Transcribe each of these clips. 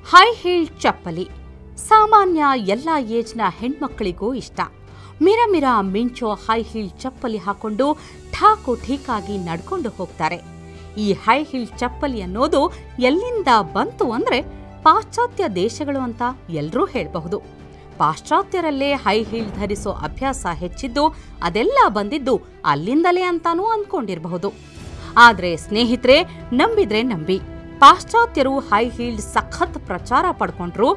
high heal ಚಪ್ಪಲಿ ಸಾಮಾನ್ಯ ಎಲ್ಲ ಏಜ್ನ ಹೆಣ್ಮಕ್ಕಳಿಗೂ ಇಷ್ಟ ಮಿರ ಮಿರ ಮಿಂಚೋ ಹೈ ಹೀಲ್ ಚಪ್ಪಲಿ ಹಾಕೊಂಡು ಠಾಕು ಠೀಕಾಗಿ ನಡ್ಕೊಂಡು ಹೋಗ್ತಾರೆ ಈ ಹೈ ಹೀಲ್ ಚಪ್ಪಲಿ ಅನ್ನೋದು ಎಲ್ಲಿಂದ ಬಂತು ಅಂದ್ರೆ ಪಾಶ್ಚಾತ್ಯ ದೇಶಗಳು ಅಂತ ಎಲ್ಲರೂ ಹೇಳಬಹುದು ಪಾಶ್ಚಾತ್ಯರಲ್ಲೇ ಹೈ ಹೀಲ್ ಧರಿಸೋ ಅಭ್ಯಾಸ ಹೆಚ್ಚಿದ್ದು ಅದೆಲ್ಲ ಬಂದಿದ್ದು ಅಲ್ಲಿಂದಲೇ ಅಂತಾನೂ ಅಂದ್ಕೊಂಡಿರಬಹುದು ಆದ್ರೆ ಸ್ನೇಹಿತರೆ ನಂಬಿದ್ರೆ ನಂಬಿ ಪಾಶ್ಚಾತ್ಯರು ಹೈ ಹೀಲ್ಡ್ ಸಖತ್ ಪ್ರಚಾರ ಪಡ್ಕೊಂಡ್ರು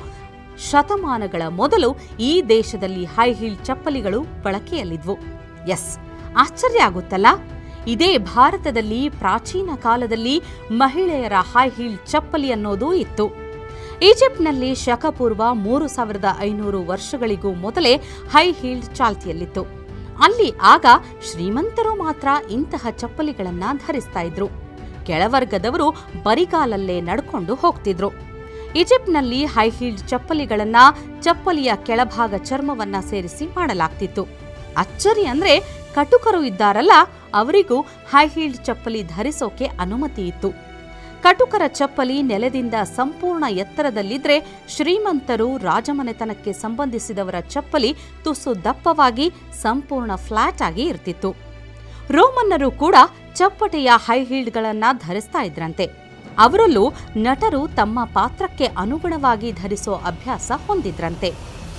ಶತಮಾನಗಳ ಮೊದಲು ಈ ದೇಶದಲ್ಲಿ ಹೈ ಹೀಲ್ಡ್ ಚಪ್ಪಲಿಗಳು ಬಳಕೆಯಲ್ಲಿದ್ವು ಎಸ್ ಆಶ್ಚರ್ಯ ಆಗುತ್ತಲ್ಲ ಇದೇ ಭಾರತದಲ್ಲಿ ಪ್ರಾಚೀನ ಕಾಲದಲ್ಲಿ ಮಹಿಳೆಯರ ಹೈ ಹೀಲ್ಡ್ ಚಪ್ಪಲಿ ಅನ್ನೋದೂ ಇತ್ತು ಈಜಿಪ್ಟ್ನಲ್ಲಿ ಶಕಪೂರ್ವ ಮೂರು ಸಾವಿರದ ಐನೂರು ವರ್ಷಗಳಿಗೂ ಮೊದಲೇ ಹೈ ಹೀಲ್ಡ್ ಚಾಲ್ತಿಯಲ್ಲಿತ್ತು ಅಲ್ಲಿ ಆಗ ಶ್ರೀಮಂತರು ಮಾತ್ರ ಇಂತಹ ಚಪ್ಪಲಿಗಳನ್ನ ಧರಿಸ್ತಾ ಇದ್ರು ಕೆಳವರ್ಗದವರು ಬರಿಗಾಲಲ್ಲೇ ನಡ್ಕೊಂಡು ಹೋಗ್ತಿದ್ರು ಈಜಿಪ್ಟ್ನಲ್ಲಿ ಹೈ ಹೀಲ್ಡ್ ಚಪ್ಪಲಿಗಳನ್ನ ಚಪ್ಪಲಿಯ ಕೆಳಭಾಗ ಚರ್ಮವನ್ನ ಸೇರಿಸಿ ಮಾಡಲಾಗ್ತಿತ್ತು ಅಚ್ಚರಿ ಅಂದ್ರೆ ಕಟುಕರು ಇದ್ದಾರಲ್ಲ ಅವರಿಗೂ ಹೈ ಹೀಲ್ಡ್ ಚಪ್ಪಲಿ ಧರಿಸೋಕೆ ಅನುಮತಿ ಇತ್ತು ಕಟುಕರ ಚಪ್ಪಲಿ ನೆಲದಿಂದ ಸಂಪೂರ್ಣ ಎತ್ತರದಲ್ಲಿದ್ರೆ ಶ್ರೀಮಂತರು ರಾಜಮನೆತನಕ್ಕೆ ಸಂಬಂಧಿಸಿದವರ ಚಪ್ಪಲಿ ತುಸು ದಪ್ಪವಾಗಿ ಸಂಪೂರ್ಣ ಫ್ಲಾಟ್ ಆಗಿ ಇರ್ತಿತ್ತು ರೋಮನ್ನರು ಕೂಡ ಚಪ್ಪಟೆಯ ಹೈ ಹೀಲ್ಡ್ಗಳನ್ನ ಧರಿಸ್ತಾ ಇದ್ರಂತೆ ಅವರಲ್ಲೂ ನಟರು ತಮ್ಮ ಪಾತ್ರಕ್ಕೆ ಅನುಗುಣವಾಗಿ ಧರಿಸೋ ಅಭ್ಯಾಸ ಹೊಂದಿದ್ರಂತೆ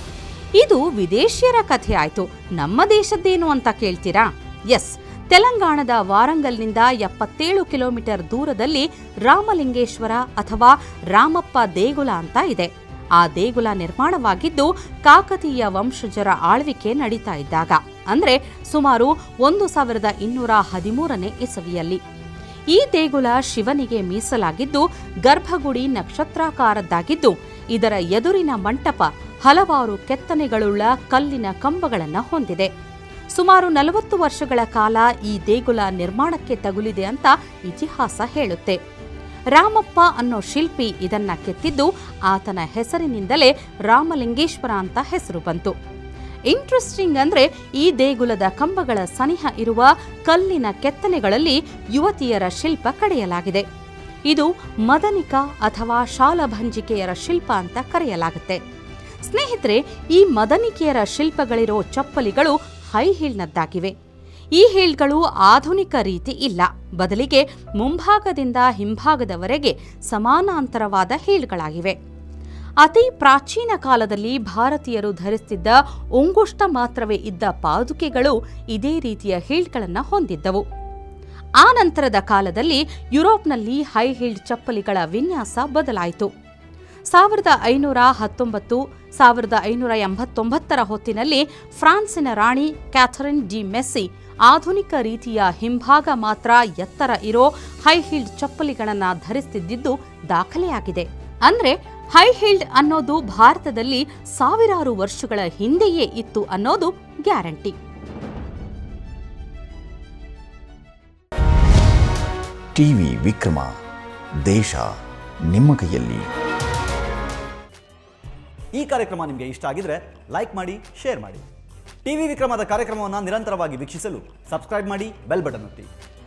ಇದು ವಿದೇಶಿಯರ ಕಥೆ ಆಯ್ತು ನಮ್ಮ ದೇಶದ್ದೇನು ಅಂತ ಕೇಳ್ತೀರಾ ಎಸ್ ತೆಲಂಗಾಣದ ವಾರಂಗಲ್ನಿಂದ ಎಪ್ಪತ್ತೇಳು ಕಿಲೋಮೀಟರ್ ದೂರದಲ್ಲಿ ರಾಮಲಿಂಗೇಶ್ವರ ಅಥವಾ ರಾಮಪ್ಪ ದೇಗುಲ ಅಂತ ಇದೆ ಆ ದೇಗುಲ ನಿರ್ಮಾಣವಾಗಿದ್ದು ಕಾಕತೀಯ ವಂಶಜರ ಆಳ್ವಿಕೆ ನಡೀತಾ ಇದ್ದಾಗ ಅಂದ್ರೆ ಸುಮಾರು ಒಂದು ಸಾವಿರದ ಇನ್ನೂರ ಹದಿಮೂರನೇ ಇಸವಿಯಲ್ಲಿ ಈ ದೇಗುಲ ಶಿವನಿಗೆ ಮೀಸಲಾಗಿದ್ದು ಗರ್ಭಗುಡಿ ನಕ್ಷತ್ರಾಕಾರದ್ದಾಗಿದ್ದು ಇದರ ಎದುರಿನ ಮಂಟಪ ಹಲವಾರು ಕೆತ್ತನೆಗಳುಳ್ಳ ಕಲ್ಲಿನ ಕಂಬಗಳನ್ನ ಹೊಂದಿದೆ ಸುಮಾರು ನಲವತ್ತು ವರ್ಷಗಳ ಕಾಲ ಈ ದೇಗುಲ ನಿರ್ಮಾಣಕ್ಕೆ ತಗುಲಿದೆ ಅಂತ ಇತಿಹಾಸ ಹೇಳುತ್ತೆ ರಾಮಪ್ಪ ಅನ್ನೋ ಶಿಲ್ಪಿ ಇದನ್ನ ಕೆತ್ತಿದ್ದು ಆತನ ಹೆಸರಿನಿಂದಲೇ ರಾಮಲಿಂಗೇಶ್ವರ ಅಂತ ಹೆಸರು ಬಂತು ಇಂಟ್ರೆಸ್ಟಿಂಗ್ ಅಂದ್ರೆ ಈ ದೇಗುಲದ ಕಂಬಗಳ ಸನಿಹ ಇರುವ ಕಲ್ಲಿನ ಕೆತ್ತನೆಗಳಲ್ಲಿ ಯುವತಿಯರ ಶಿಲ್ಪ ಕಡೆಯಲಾಗಿದೆ ಇದು ಮದನಿಕ ಅಥವಾ ಶಾಲಭಂಜಿಕೆಯರ ಶಿಲ್ಪ ಅಂತ ಕರೆಯಲಾಗುತ್ತೆ ಸ್ನೇಹಿತರೆ ಈ ಮದನಿಕೆಯರ ಶಿಲ್ಪಗಳಿರೋ ಚಪ್ಪಲಿಗಳು ಹೈ ಹೀಲ್ನದ್ದಾಗಿವೆ ಈ ಹೀಲ್ಗಳು ಆಧುನಿಕ ರೀತಿ ಇಲ್ಲ ಬದಲಿಗೆ ಮುಂಭಾಗದಿಂದ ಹಿಂಭಾಗದವರೆಗೆ ಸಮಾನಾಂತರವಾದ ಹೀಲ್ಗಳಾಗಿವೆ ಅತಿ ಪ್ರಾಚೀನ ಕಾಲದಲ್ಲಿ ಭಾರತೀಯರು ಧರಿಸುತ್ತಿದ್ದ ಉಂಗುಷ್ಟ ಮಾತ್ರವೇ ಇದ್ದ ಪಾದುಕೆಗಳು ಇದೇ ರೀತಿಯ ಹೀಲ್ಗಳನ್ನು ಹೊಂದಿದ್ದವು ಆ ನಂತರದ ಕಾಲದಲ್ಲಿ ಯುರೋಪ್ನಲ್ಲಿ ಹೈ ಹೀಲ್ಡ್ ಚಪ್ಪಲಿಗಳ ವಿನ್ಯಾಸ ಬದಲಾಯಿತು ಸಾವಿರದ ಐನೂರ ಹತ್ತೊಂಬತ್ತು ಸಾವಿರದ ಐನೂರ ಎಂಬತ್ತೊಂಬತ್ತರ ಹೊತ್ತಿನಲ್ಲಿ ಫ್ರಾನ್ಸಿನ ರಾಣಿ ಕ್ಯಾಥರಿನ್ ಡಿ ಮೆಸ್ಸಿ ಆಧುನಿಕ ರೀತಿಯ ಹಿಂಭಾಗ ಮಾತ್ರ ಎತ್ತರ ಇರೋ ಹೈ ಹೀಲ್ಡ್ ಚಪ್ಪಲಿಗಳನ್ನು ಧರಿಸುತ್ತಿದ್ದು ದಾಖಲೆಯಾಗಿದೆ ಅಂದ್ರೆ ಹೈ ಹೀಲ್ಡ್ ಅನ್ನೋದು ಭಾರತದಲ್ಲಿ ಸಾವಿರಾರು ವರ್ಷಗಳ ಹಿಂದೆಯೇ ಇತ್ತು ಅನ್ನೋದು ಗ್ಯಾರಂಟಿ ಟಿವಿ ವಿಕ್ರಮ ದೇಶ ನಿಮ್ಮ ಕೈಯಲ್ಲಿ ಈ ಕಾರ್ಯಕ್ರಮ ನಿಮಗೆ ಇಷ್ಟ ಆಗಿದ್ರೆ ಲೈಕ್ ಮಾಡಿ ಶೇರ್ ಮಾಡಿ ಟಿವಿ ವಿಕ್ರಮದ ಕಾರ್ಯಕ್ರಮವನ್ನು ನಿರಂತರವಾಗಿ ವೀಕ್ಷಿಸಲು ಸಬ್ಸ್ಕ್ರೈಬ್ ಮಾಡಿ ಬೆಲ್ ಬಟನ್ ಒತ್ತಿ